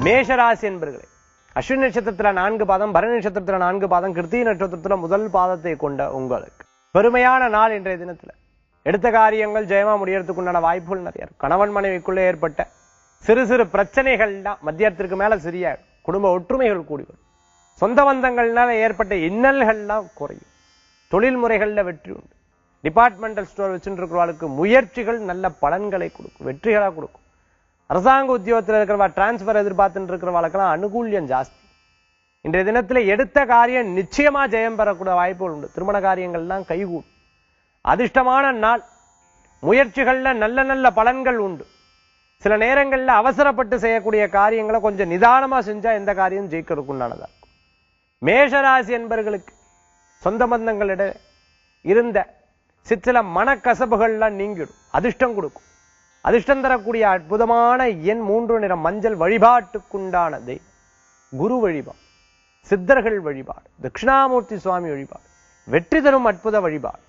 மேஷராசி என்பர்களே அஸ்வினி நட்சத்திரத்துல நான்கு பாதம் பரணி நட்சத்திரத்துல நான்கு பாதம் கிருத்திகை நட்சத்திரத்துல முதல் பாதத்தை கொண்ட உங்களுக்கு பெருமையான நாள் இன்றைய தினத்துல எடுத்த காரியங்கள் ஜெயமா முடியறதுக்கு உண்டான வாய்ப்புகள் நிறைய இருக்கு கணவன் மனைவிக்குள்ளே ஏற்பட்ட சிறு சிறு பிரச்சனைகள்லாம் மத்தியத்திற்கு மேல சரியாயிடும் குடும்ப ஒற்றுமைகள் கூடி வரும் சொந்த பந்தங்கள்னால ஏற்பட்ட இன்னல்கள்லாம் குறையும் தொழில் முறைகள்ல வெற்றி உண்டு டிபார்ட்மெண்டல் ஸ்டோர் வச்சுட்டு இருக்கிறவர்களுக்கு முயற்சிகள் நல்ல பலன்களை கொடுக்கும் வெற்றிகளா கொடுக்கும் அரசாங்க உத்தியோகத்தில் இருக்கிறவா டிரான்ஸ்பர் எதிர்பார்த்துட்டு இருக்கிறவர்களுக்கெல்லாம் அனுகூல்யம் ஜாஸ்தி இன்றைய தினத்துல எடுத்த காரியம் நிச்சயமா ஜெயம் பெறக்கூடிய வாய்ப்புகள் உண்டு திருமண காரியங்கள்லாம் கைகூடும் அதிர்ஷ்டமான நாள் முயற்சிகள்ல நல்ல நல்ல பலன்கள் உண்டு சில நேரங்கள்ல அவசரப்பட்டு செய்யக்கூடிய காரியங்களை கொஞ்சம் நிதானமா செஞ்சா எந்த காரியம் ஜெயிக்கிறதுக்கு உண்டானதா இருக்கும் மேஷராசி என்பர்களுக்கு சொந்த பந்தங்களிட இருந்த சிற்சில மனக்கசப்புகள்லாம் நீங்கிடும் அதிர்ஷ்டம் கொடுக்கும் அதிர்ஷ்டம் தரக்கூடிய அற்புதமான எண் மூன்று நிறம் மஞ்சள் வழிபாட்டுக்குண்டான தெய்வம் குரு வழிபாடு சித்தர்கள் வழிபாடு தட்சிணாமூர்த்தி சுவாமி வழிபாடு வெற்றி தரும் அற்புத வழிபாடு